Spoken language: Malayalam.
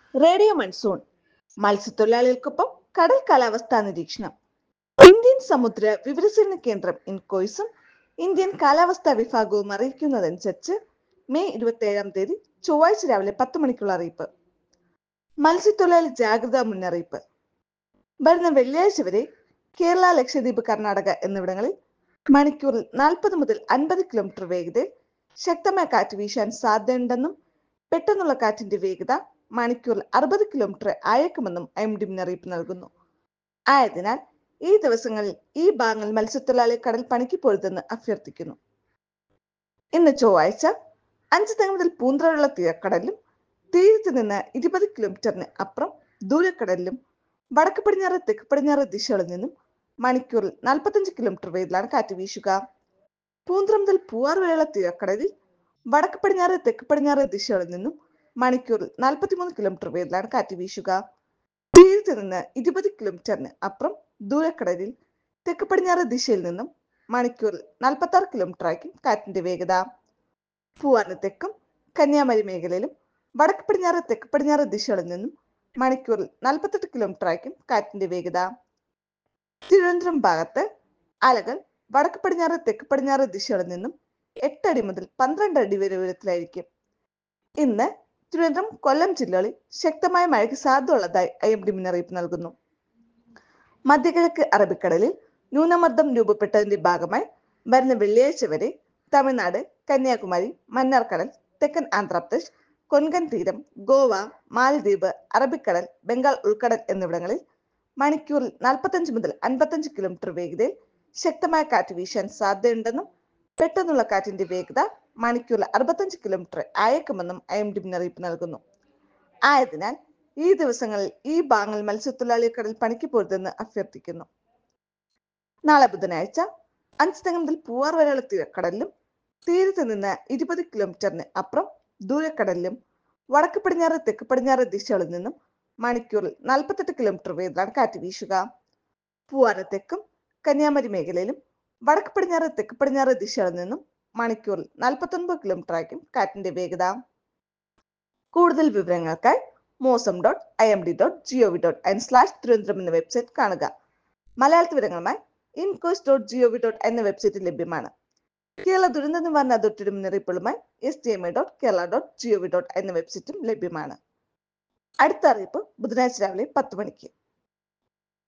റേഡിയോ മൺസൂൺ മത്സ്യത്തൊഴിലാളികൾക്കൊപ്പം കടൽ കാലാവസ്ഥാ നിരീക്ഷണം ഇന്ത്യൻ സമുദ്ര വിവരസേന കേന്ദ്രം ഇൻകോയ്സും ഇന്ത്യൻ കാലാവസ്ഥാ വിഭാഗവും അറിയിക്കുന്നതനുസരിച്ച് മെയ് ഇരുപത്തി ഏഴാം തീയതി ചൊവ്വാഴ്ച രാവിലെ പത്ത് മണിക്കുള്ള അറിയിപ്പ് മത്സ്യത്തൊഴിലാളി ജാഗ്രതാ മുന്നറിയിപ്പ് വരുന്ന വെള്ളിയാഴ്ച വരെ കേരള ലക്ഷദ്വീപ് കർണാടക എന്നിവിടങ്ങളിൽ മണിക്കൂറിൽ നാൽപ്പത് മുതൽ അൻപത് കിലോമീറ്റർ വേഗതയിൽ ശക്തമായ കാറ്റ് വീശാൻ സാധ്യതയുണ്ടെന്നും പെട്ടെന്നുള്ള കാറ്റിന്റെ വേഗത മണിക്കൂറിൽ അറുപത് കിലോമീറ്റർ അയക്കുമെന്നും എം ഡി മുന്നറിയിപ്പ് നൽകുന്നു ആയതിനാൽ ഈ ദിവസങ്ങളിൽ ഈ ഭാഗങ്ങൾ മത്സ്യത്തൊഴിലാളി കടൽ പണിക്ക് പോരുതെന്ന് അഭ്യർത്ഥിക്കുന്നു ഇന്ന് ചൊവ്വാഴ്ച അഞ്ച് തെങ്ങ് മുതൽ പൂന്തറയുള്ള തീരക്കടലിലും തീരത്ത് നിന്ന് ഇരുപത് കിലോമീറ്ററിന് അപ്പുറം ദൂരക്കടലിലും വടക്ക് പടിഞ്ഞാറ് തെക്ക് പടിഞ്ഞാറ് ദിശകളിൽ നിന്നും മണിക്കൂറിൽ നാൽപ്പത്തഞ്ച് കിലോമീറ്റർ വേഗത്തിലാണ് കാറ്റ് വീശുക പൂന്തറ മുതൽ പൂവാർ വരെയുള്ള തീരക്കടലിൽ വടക്ക് പടിഞ്ഞാറ് തെക്ക് പടിഞ്ഞാറ് ദിശകളിൽ നിന്നും മണിക്കൂറിൽ നാൽപ്പത്തിമൂന്ന് കിലോമീറ്റർ വേഗത്തിലാണ് കാറ്റ് വീശുക തീരത്ത് നിന്ന് ഇരുപത് കിലോമീറ്ററിന് അപ്പുറം ദൂരക്കടലിൽ തെക്ക് പടിഞ്ഞാറ് ദിശയിൽ നിന്നും മണിക്കൂറിൽ നാൽപ്പത്തി ആറ് കിലോമീറ്റർ ആയിരിക്കും കാറ്റിന്റെ വേഗത പൂവാറിന് തെക്കും കന്യാകുമാരി മേഖലയിലും വടക്ക് പടിഞ്ഞാറ് തെക്ക് പടിഞ്ഞാറ് ദിശകളിൽ നിന്നും മണിക്കൂറിൽ നാൽപ്പത്തെട്ട് കിലോമീറ്റർ ആയിരിക്കും കാറ്റിന്റെ വേഗത തിരുവനന്തപുരം ഭാഗത്ത് അലകൾ വടക്ക് പടിഞ്ഞാറ് തെക്ക് പടിഞ്ഞാറ് ദിശകളിൽ നിന്നും എട്ടടി മുതൽ പന്ത്രണ്ട് അടി വരെ ഉയരത്തിലായിരിക്കും ഇന്ന് തിരുവനന്തപുരം കൊല്ലം ജില്ലകളിൽ ശക്തമായ മഴയ്ക്ക് സാധ്യതയുള്ളതായി ഐ എം ഡി മുന്നറിയിപ്പ് നൽകുന്നു മധ്യകിഴക്ക് അറബിക്കടലിൽ ന്യൂനമർദ്ദം രൂപപ്പെട്ടതിന്റെ ഭാഗമായി വരുന്ന വെള്ളിയാഴ്ച വരെ തമിഴ്നാട് കന്യാകുമാരി മന്നാർക്കടൽ തെക്കൻ ആന്ധ്രാപ്രദേശ് കൊൻകൻ തീരം ഗോവ മാലദ്വീപ് അറബിക്കടൽ ബംഗാൾ ഉൾക്കടൽ എന്നിവിടങ്ങളിൽ മണിക്കൂറിൽ നാൽപ്പത്തഞ്ച് മുതൽ അൻപത്തഞ്ച് കിലോമീറ്റർ വേഗതയിൽ ശക്തമായ കാറ്റ് വീശാൻ സാധ്യതയുണ്ടെന്നും പെട്ടെന്നുള്ള കാറ്റിന്റെ വേഗത മണിക്കൂറിൽ അറുപത്തഞ്ച് കിലോമീറ്റർ അയക്കുമെന്നും ഐ എം ഡി മുന്നറിയിപ്പ് നൽകുന്നു ആയതിനാൽ ഈ ദിവസങ്ങളിൽ ഈ ഭാഗങ്ങൾ മത്സ്യത്തൊഴിലാളി കടൽ പണിക്ക് പോരുതെന്ന് അഭ്യർത്ഥിക്കുന്നു നാളെ ബുധനാഴ്ച അഞ്ച് തെങ്ങ് മുതൽ പൂവാർ വരെയുള്ള തീരക്കടലിലും തീരത്ത് നിന്ന് ഇരുപത് കിലോമീറ്ററിന് അപ്പുറം ദൂരക്കടലിലും വടക്ക് പടിഞ്ഞാറ് തെക്ക് പടിഞ്ഞാറ് ദിശകളിൽ നിന്നും മണിക്കൂറിൽ നാൽപ്പത്തെട്ട് കിലോമീറ്റർ വേഗത്തിലാണ് കാറ്റ് വീശുക പൂവാറ് തെക്കും കന്യാകുമാരി മേഖലയിലും വടക്ക് പടിഞ്ഞാറ് തെക്ക് പടിഞ്ഞാറ് ദിശകളിൽ നിന്നും മണിക്കൂറിൽ നാൽപ്പത്തൊൻപത് കിലോമീറ്റർ ആയിരിക്കും കാറ്റിന്റെ വേഗത കൂടുതൽ വിവരങ്ങൾക്കായി mausam dot I M D dot G O V dot N slash Thiruvananthapuram എന്ന വെബ്സൈറ്റ് കാണുക മലയാളത്തിൽ വിവരങ്ങളുമായി INCOIS dot G O V dot എന്ന വെബ്സൈറ്റിൽ ലഭ്യമാണ് കേരള ദുരന്ത നിവാരണ അതോറിറ്റിയുടെ മുന്നറിയിപ്പുകളുമായി S T M I dot Kerala dot G O V dot എന്ന വെബ്സൈറ്റും ലഭ്യമാണ് അടുത്ത അറിയിപ്പ് ബുധനാഴ്ച രാവിലെ പത്ത് മണിക്ക്